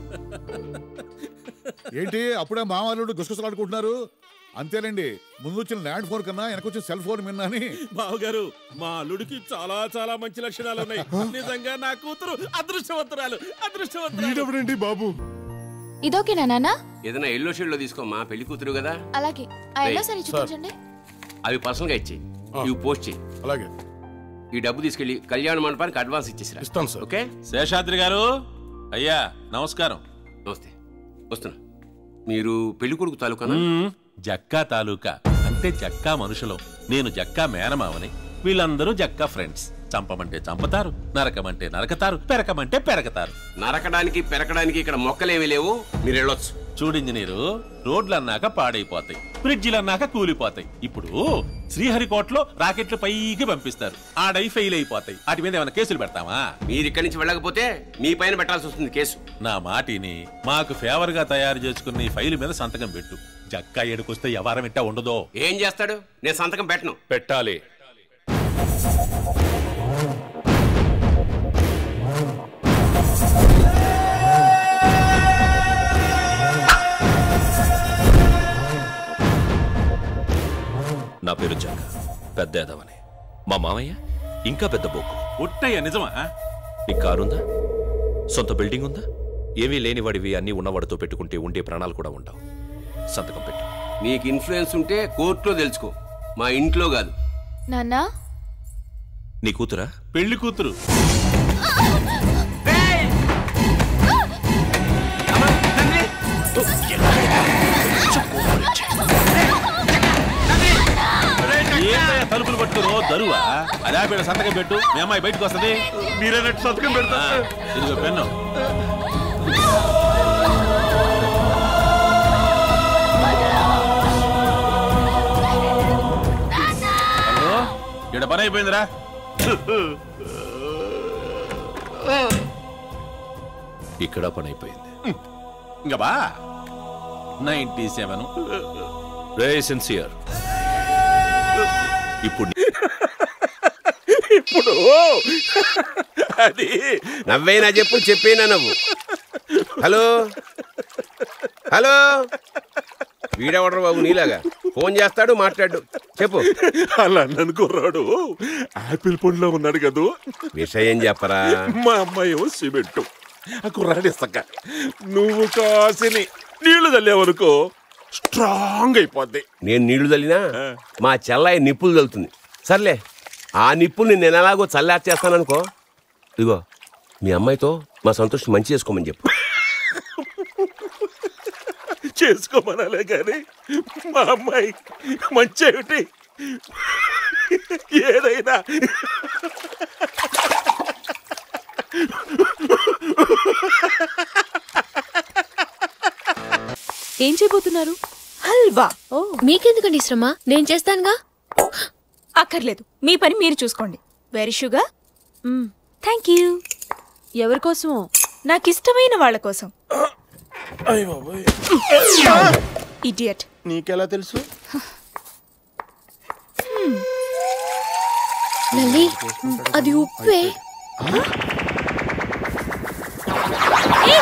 ఏంటి అప్పుడే మామూలు గుసగుసలాడుకుంటున్నారు అంతేనండి ముందు వచ్చిన ల్యాండ్ ఫోన్ కన్నా వెనకొచ్చిన సెల్ ఫోన్ విన్నాని బావగారు మా అల్లుడికి చాలా చాలా మంచి లక్షణాలు ఉన్నాయి నిజంగా నా కూతురు అదృష్టవంతురాలు అదృష్టవంతురాలు వీడెవడండి బాబు ఇదోకేనా నాన్న ఏదైనా ఎల్లో షేడ్ లో తీసుకోమ్మా పెళ్లి కూతురు కదా అలాగే ఆ ఎల్లో రేయ్. సారీ చూపించండి అవి పర్సనల్ గా ఇచ్చేయి ఇవి పోస్ట్ చేయి అలాగే ఈ డబ్బు తీసుకెళ్లి కళ్యాణ మండపానికి అడ్వాన్స్ ఇచ్చేసిరా ఇస్తాను సార్ ఓకే శేషాద్రి గారు అయ్యా నమస్కారం నమస్తే వస్తున్నా మీరు పెళ్లి కొడుకు తాలూకానా మ్మ్. జక్కా తాలూకా అంటే జక్కా మనుషులం నేను జక్కా మేనమావని వీళ్ళందరూ జక్కా ఫ్రెండ్స్ చంపమంటే చంపతారు నరకమంటే నరకతారు పెరకమంటే పెరకతారు నరకడానికి పెరకడానికి ఇక్కడ మొక్కలేమీ లేవు మీరు వెళ్ళొచ్చు చూడు ఇంజనీరు రోడ్లు అన్నాక పాడైపోతాయి బ్రిడ్జిలు అన్నాక కూలిపోతాయి ఇప్పుడు శ్రీహరికోటలో రాకెట్లు పైకి పంపిస్తారు ఆడై ఫెయిల్ అయిపోతాయి వాటి మీద ఏమైనా కేసులు పెడతామా మీరు ఇక్కడి నుంచి వెళ్ళకపోతే మీ పైన పెట్టాల్సి వస్తుంది కేసు నా మాటిని మాకు ఫేవర్ గా తయారు చేసుకున్న ఈ ఫైల్ మీద సంతకం పెట్టు జక్కా ఏడుకొస్తే ఎవరం ఇట్టా ఉండదో ఏం చేస్తాడు నేను సంతకం పెట్టను పెట్టాలి నా పేరు జక్క పెద్ద ఎదవని మా మామయ్య ఇంకా పెద్ద బోకు ఉట్టయ్య నిజమా నీ కారుందా సొంత బిల్డింగ్ ఉందా ఏమీ లేనివాడివి అన్నీ ఉన్నవాడితో పెట్టుకుంటే ఉండే ప్రాణాలు కూడా ఉండవు సంతకం పెట్టు నీకు ఇన్ఫ్లుయెన్స్ ఉంటే కోర్టులో తెలుసుకో మా ఇంట్లో కాదు నాన్న నీ కూతురా పెళ్లి కూతురు ఏంటయ్యా తలుపులు పట్టుకురో దరువా అలా పేడ సంతకం పెట్టు మీ అమ్మాయి బయటకు వస్తుంది మీరేనట్టు సంతకం పెడతా ఇదిగో పెన్ను హలో ఇక్కడ పని అయిపోయిందిరా ఇక్కడ పని అయిపోయింది ఇంకా బా నైన్టీ సెవెన్ రే సిన్సియర్ ఇప్పుడు ఇప్పుడు అది నవ్వైనా చెప్పు చెప్పేనా నవ్వు హలో హలో వీడెవడరు బాబు నీలాగా ఫోన్ చేస్తాడు మాట్లాడు చెప్పు అలా నన్ను కుర్రాడు ఆపిల్ పండులో ఉన్నాడు కదూ విషయం చెప్పరా మా అమ్మాయి ఏమో సిమెంట్ ఆ కుర్రాడు ఇస్తాక నువ్వు కాసిని నీళ్లు చల్లేవనుకో స్ట్రాంగ్ అయిపోద్ది నేను నీళ్లు చల్లినా మా చెల్లాయి నిప్పులు చల్లుతుంది సర్లే ఆ నిప్పుల్ని నేను ఎలాగో చల్లార్చేస్తాననుకో ఇదిగో మీ అమ్మాయితో మా సంతోష్ మంచి చేసుకోమని చెప్పు చేసుకోమనాలే కానీ మా అమ్మాయి మంచి ఏమిటి ఏదైనా ఏం చేయబోతున్నారు హల్వా ఓ మీకెందుకండి శ్రమ నేను చేస్తానుగా అక్కర్లేదు మీ పని మీరు చూసుకోండి వెరీ షుగర్ థ్యాంక్ యూ ఎవరి కోసమో నాకు ఇష్టమైన వాళ్ళ కోసం ఇడియట్ నీకెలా తెలుసు లలి అది ఉప్పే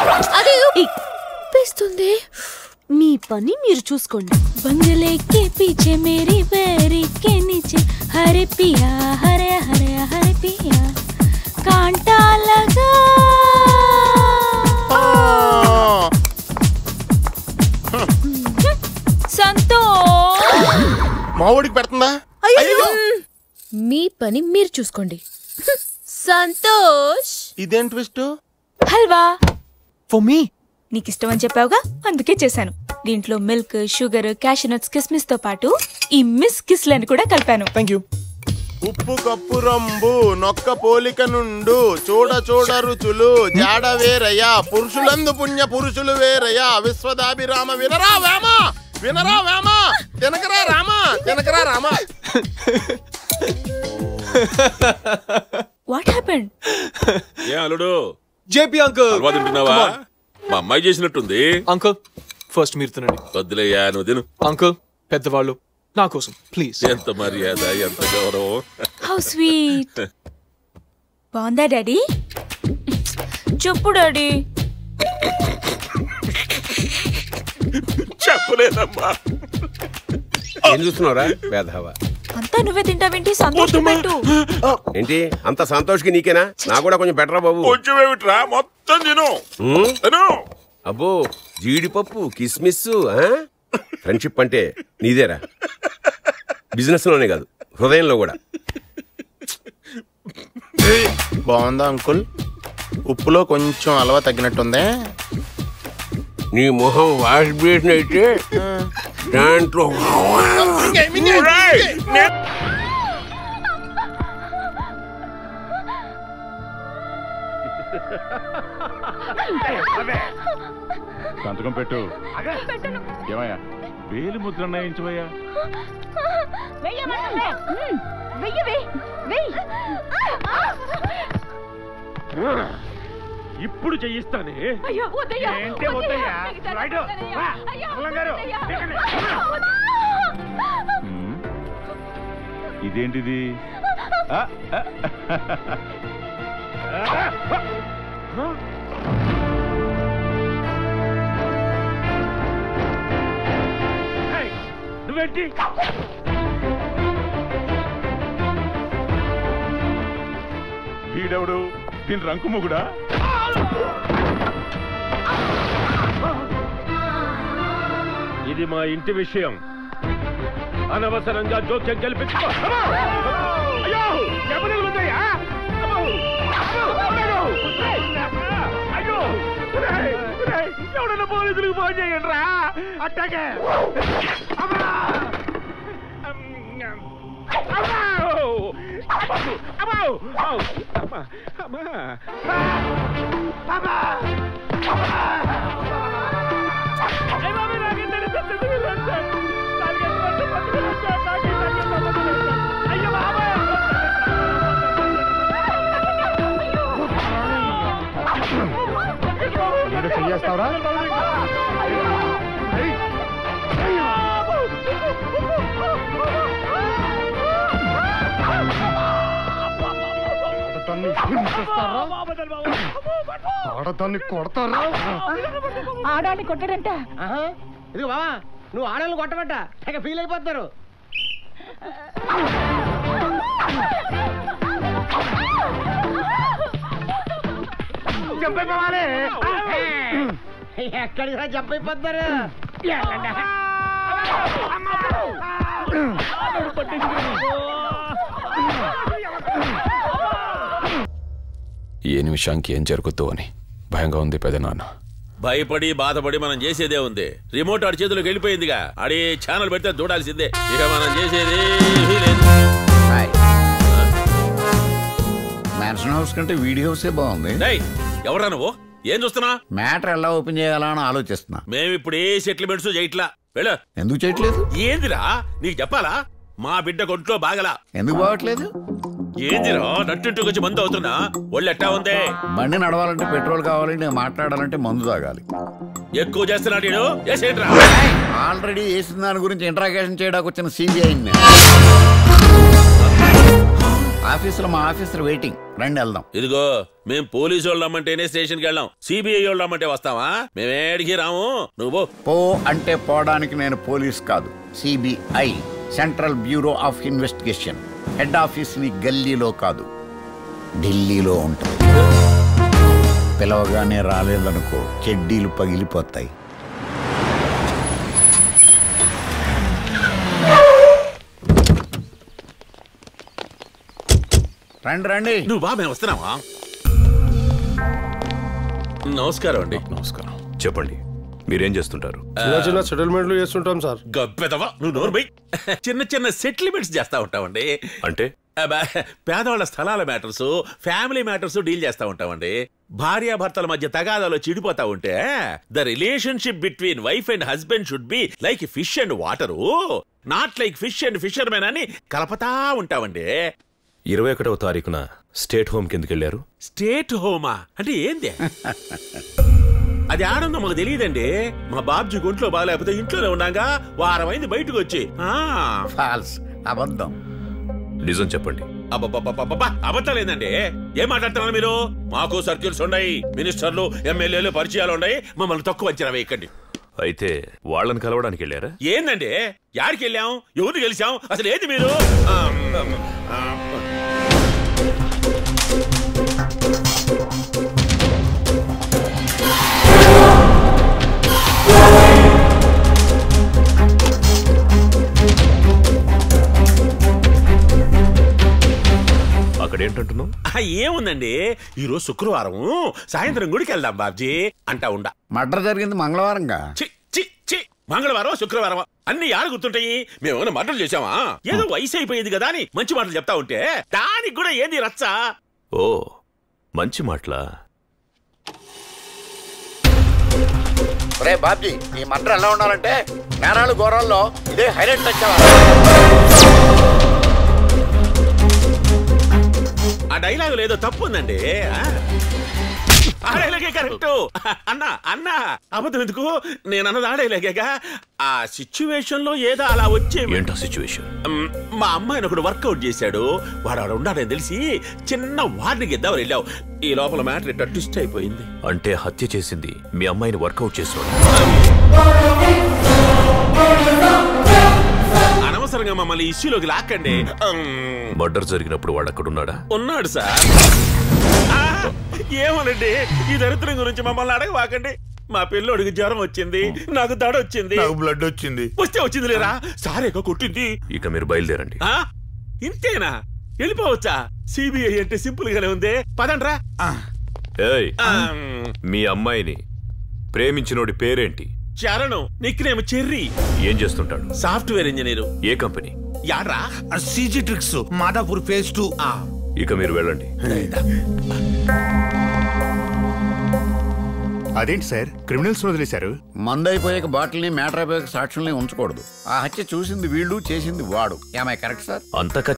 అది ఇప్పిస్తుంది మీ పని మీరు చూసుకోండి బంగలే కే పీछे मेरी बैरी के नीचे हरे पिया हरे हरे हरे पिया कांटा लगा సంతోష్ మా ఊడికి పెడుతుందా మీ పని మీరు చూసుకోండి సంతోష్ ఇదేం ట్విస్ట్ హల్వా ఫర్ మీ నీకు ఇష్టం అని చెప్పావుగా అందుకే చేశాను దీంట్లో మిల్క్ షుగర్ క్యాషనట్స్ కిస్మిస్ తో పాటు ఈ మిస్ కిస్లను కూడా కలిపాను థ్యాంక్ యూ ఉప్పు కప్పు రంబు నొక్క పోలిక నుండు చూడ చూడ రుచులు జాడ వేరయ్యా పురుషులందు పుణ్య పురుషులు వేరయ్యా విశ్వదాభిరామ వినరా వేమ వినరా వేమ తినకరా రామ తినకరా రామ వాట్ హ్యాపెండ్ ఏ అల్లుడు జేపీ అంకుల్ హల్వా తింటున్నావా మా అమ్మాయి చేసినట్టుంది అంకుల్ ఫస్ట్ మీరు తినండి వద్దులేయ్యా నువ్వు తిను అంకుల్ పెద్దవాళ్ళు నా కోసం ప్లీజ్ ఎంత మర్యాద ఎంత గౌరవం హౌ స్వీట్ బాగుందా డాడీ చెప్పు డాడీ చెప్పలేదమ్మా ఏం చూస్తున్నావురా వేధవా అంతా నువ్వే తింటావేంటి సంతోషం పెట్టు ఏంటి అంత సంతోష్కి నీకేనా నా కూడా కొంచెం బెటరా బాబు కొంచెం ఏమిట్రా మొత్తం తిను ఉమ్? తిను అబ్బో జీడిపప్పు కిస్మిస్ ఫ్రెండ్షిప్ అంటే నీదేరా బిజినెస్ లోనే కాదు హృదయంలో కూడా బాగుందా అంకుల్ ఉప్పులో కొంచెం అలవా తగ్గినట్టుందే నీ మొహం వాష్ బేసిన్ అయితే దాంట్లో సంతకం పెట్టు ఏమయ్యా వేలు ముద్ర నయించవయ్యా ఇప్పుడు చెయ్యిస్తానే ఏంటి వద్దయ్యా? రైటు. రా. అల్లం గారు, దిగండి. ఇదేంటిది ఆ, ఆ, ఏయ్, నువ్వేంటి వీడెవడు దీని రంకు మొగుడా ఇది మా ఇంటి విషయం అనవసరంగా జోక్యం కల్పించుకో అమ్మో! అయ్యో ఎవరు ఉందయ్యా అమ్మో! అమ్మో! అమ్మో! ఏయ్! అయ్యో ఒరేయ్! ఒరేయ్! ఎవడన్నా పోలీసులకు ఫోన్ చేయండి రా అట్టాకే అమ్మా! అమ్మా! అమ్మో! అమ్మో! ఔ! అమ్మా! అమ్మా! అమ్మా! అయ్య బాబోయ్, నాకేం తెలుస్తుంది వీళ్ళంతా? నాలుగైదు మంది పట్టుకుని వచ్చారు, నాకేం తెలుస్తుంది? అయ్య బాబోయ్! ఏదో చెయ్యేస్తావురా ఆడదాన్ని హింసిస్తారా ఆడదాన్ని కొడతారా ఆడాన్ని కొట్టాడంట ఇదిగో బావా నువ్వు ఆడాలను కొట్టబట్ట తెగ ఫీల్ అయిపోతారు చంపైపోవాలి ఎక్కడికి రా జంప్ అయిపోతారు ఏ నిమిషానికి ఏం జరుగుద్దో అని భయంగా ఉంది పెదనాన్న భయపడి బాధపడి మనం చేసేదే ఉంది రిమోట్ ఆడి చేతిలోకి వెళ్ళిపోయిందిగా ఆడి ఛానల్ పెడితే చూడాల్సిందే ఇక మనం చేసేది ఏమీ లేదు మ్యాన్షన్ హౌస్ కంటే వీడియో హౌసే బాగుంది డేయ్, ఎవరా నువ్వు ఏం చూస్తున్నా మ్యాటర్ ఎలా ఓపెన్ చేయాలా అని ఆలోచిస్తున్నా మేము ఇప్పుడు ఏ సెటిల్మెంట్స్ చేయట్లా వెళ్ళు ఎందుకు చేయట్లేదు ఏందిరా నీకు చెప్పాలా మా బిడ్డ ఒంట్లో బాగలా ఎందుకు బాగట్లేదు ఏందిరా నట్టింటికి మందు అవుతున్నా ఒళ్ళు ఎట్టా ఉంది బండి నడవాలంటే పెట్రోల్ కావాలి నేను మాట్లాడాలంటే మందు తాగాలి ఎక్కువ చేస్తున్నాడు ఈడు. ఏసేంట్రా ఆల్రెడీ వేసిన దాని గురించి ఇంట్రాగేషన్ చేయడానికి వచ్చిన సిబిఐ ఆఫీసులో మా ఆఫీసర్ వెయిటింగ్ రండి వెళ్దాం ఇదిగో మేం పోలీసు వాళ్ళు రమ్మంటేనే స్టేషన్కి వెళ్ళాం సిబిఐ వాళ్ళు రమ్మంటే వస్తావా మేమేడికి రాము నువ్వు పో అంటే పోవడానికి నేను పోలీస్ కాదు CBI central bureau of investigation head office ని గల్లీలో కాదు ఢిల్లీలో ఉంటుంది పిలవగానే రాలేదనుకో చెడ్డీలు పగిలిపోతాయి రండి రండి నువ్వు బా మేము వస్తున్నావా నమస్కారం అండి నమస్కారం చెప్పండి మీరేం చేస్తుంటారు చిన్న చిన్న సెటిల్మెంట్లు చేస్తుంటాం సార్ గబ్బెదవా నువ్వు నోరు బై చిన్న చిన్న సెటిల్మెంట్స్ చేస్తా ఉంటామండి అంటే అబ్బా, పేదవాళ్ళ స్థలాల మ్యాటర్స్ ఫ్యామిలీ మ్యాటర్స్ డీల్ చేస్తా ఉంటామండి భార్యాభర్తల మధ్య తగాదాలు చిడిపోతా ఉంటే the relationship between wife and husband should be like fish and water not like fish and fishermen అని కలపతా ఉంటామండి ఇరవై ఒకటవ తారీఖున స్టేట్ హోమ్ కిందకి వెళ్ళారు స్టేట్ హోమా అంటే ఏంది అది ఆనందం మాకు తెలియదండి మా బాబ్జీ గుంట్లో బాగాలేకపోతే ఇంట్లోనే ఉన్నాగా వారం అయింది బయటకు వచ్చి ఆ. ఫాల్స్ అబద్ధం నిజం చెప్పండి అబ్బబ్బబ్బబ్బబ్బా, అబద్ధాలేందండి ఏం మాట్లాడుతున్నారు మీరు మాకు సర్కిల్స్ ఉన్నాయి మినిస్టర్లు ఎమ్మెల్యేలు పరిచయాలు ఉన్నాయి మమ్మల్ని తక్కువ అంచనా వేయకండి అయితే వాళ్ళని కలవడానికి వెళ్ళారా ఏందండి యాడికి వెళ్ళాం ఎవరు గెలిచాం అసలు ఏంది మీరు ఆ, ఆ, అక్కడ ఏంటంటున్నావు ఆ, ఏముందండి ఈరోజు శుక్రవారం సాయంత్రం గుడికి వెళ్దాం బాబ్జీ అంటా ఉండ మర్డర్ జరిగింది మంగళవారంగా చి చి చి మంగళవారం శుక్రవారం అన్ని యాడ గుర్తుంటాయి మేమేమైనా మటలు చేసామా ఏదో వయసు అయిపోయింది కదా అని మంచి మాటలు చెప్తా ఉంటే దానికి కూడా ఏంది రచ్చ ఓ మంచి మాటలా రే బాబ్జీ ఈ మర్డర్ ఎలా ఉండాలంటే నేరాలు ఘోరాల్లో ఇదే హైలైట్ తెచ్చావా ఆ డైలాగ్ లేదో తప్పు ఉందండి ఆ? ఆ డైలాగే కరెక్ట్ అన్న అన్న అబద్ధం ఎందుకు నేను అన్నది ఆ డైలాగేగా ఆ సిచ్యువేషన్ లో ఏదో అలా వచ్చే ఏంటో సిచ్యువేషన్ మ్, మా అమ్మాయిని ఒకడు వర్కౌట్ చేశాడు వాడు ఆడ ఉన్నాడని తెలిసి చిన్న వాడిని గెద్దామని వెళ్ళావు ఈ లోపల మ్యాటర్ ఇట్ట ట్విస్ట్ అయిపోయింది అంటే హత్య చేసింది మీ అమ్మాయిని వర్కౌట్ చేసాడు అనవసరంగా మమ్మల్ని ఇష్యూలోకి లాక్కండి మ్, మర్డర్ జరిగినప్పుడు వాడు అక్కడ ఉన్నాడా ఉన్నాడు సార్ ఆ, ఏమోనండి ఈ దరిద్రం గురించి మమ్మల్ని అడగవాకండి మా పిల్లోడికి జ్వరం వచ్చింది నాకు దడ వచ్చింది బ్లడ్ వచ్చింది వస్తే వచ్చింది లేరా సారేగా కొట్టింది ఇక మీరు బయలుదేరండి ఆ ఇంతేనా వెళ్ళిపోవచ్చా సిబిఐ అంటే సింపుల్ గానే ఉంది పదండ్రా ఏయ్ ఆ, మీ అమ్మాయిని ప్రేమించినోడి పేరేంటి చరణం నిక్నేమ్ చెర్రీ ఏం చేస్తుంటాడు సాఫ్ట్వేర్ ఇంజనీరు ఏ కంపెనీ యాడ్రా CG Tricks Madhapur phase two ఇక మీరు వెళ్ళండి అదేంటి సార్ క్రిమినల్స్ వదిలేశారు మందు అయిపోయాక బాటిల్ని మ్యాటర్ అయిపోయాక సాక్షుల్ని ఉంచకూడదు ఆ హత్య చూసింది వీళ్ళు చేసింది వాడు ఏమై కరెక్ట్ సార్ అంత